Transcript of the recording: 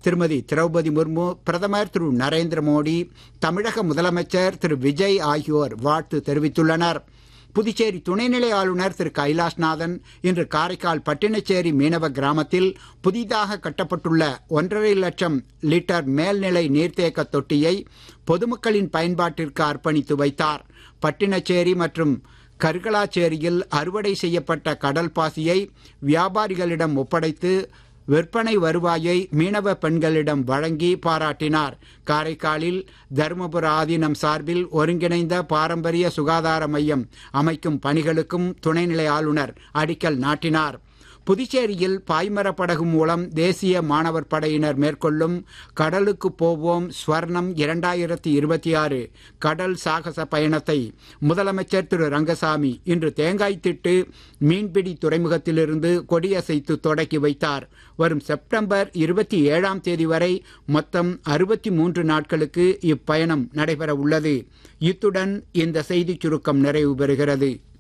திருமதி திரௌபதி முர்மு பிரதமர் திரு நரேந்திர மோடி தமிழக முதலமைச்சர் திரு விஜய் ஆகியோர் வாழ்த்து தெரிவித்துள்ளனர் புதுச்சேரி துணைநிலை ஆளுநர் திரு கைலாஷ்நாதன் இன்று காரைக்கால் பட்டினச்சேரி மீனவ கிராமத்தில் புதிதாக கட்டப்பட்டுள்ள ஒன்றரை லட்சம் லிட்டர் மேல்நிலை நீர்த்தேக்க தொட்டியை பொதுமக்களின் பயன்பாட்டிற்கு அர்ப்பணித்து வைத்தார் பட்டினச்சேரி மற்றும் கருகலாச்சேரியில் அறுவடை செய்யப்பட்ட கடல் பாசியை வியாபாரிகளிடம் ஒப்படைத்து விற்பனை வருவாயை மீனவ பெண்களிடம் வழங்கி பாராட்டினார் காரைக்காலில் தருமபுர ஆதீனம் சார்பில் ஒருங்கிணைந்த பாரம்பரிய சுகாதார மையம் அமைக்கும் பணிகளுக்கும் துணைநிலை ஆளுநர் அடிக்கல் நாட்டினார் புதுச்சேரியில் பாய்மர படகு மூலம் தேசிய மாணவர் படையினர் மேற்கொள்ளும் கடலுக்கு போவோம் ஸ்வர்ணம் இரண்டாயிரத்தி இருபத்தி ஆறு கடல் சாகச பயணத்தை முதலமைச்சர் திரு ரங்கசாமி இன்று தேங்காய்த்திட்டு மீன்பிடி துறைமுகத்திலிருந்து கொடியசைத்து தொடக்கி வைத்தார் வரும் செப்டம்பர் இருபத்தி ஏழாம் தேதி வரை மொத்தம் அறுபத்தி மூன்று நாட்களுக்கு இப்பயணம் நடைபெற உள்ளது இத்துடன் இந்த செய்திச் சுருக்கம் நிறைவு பெறுகிறது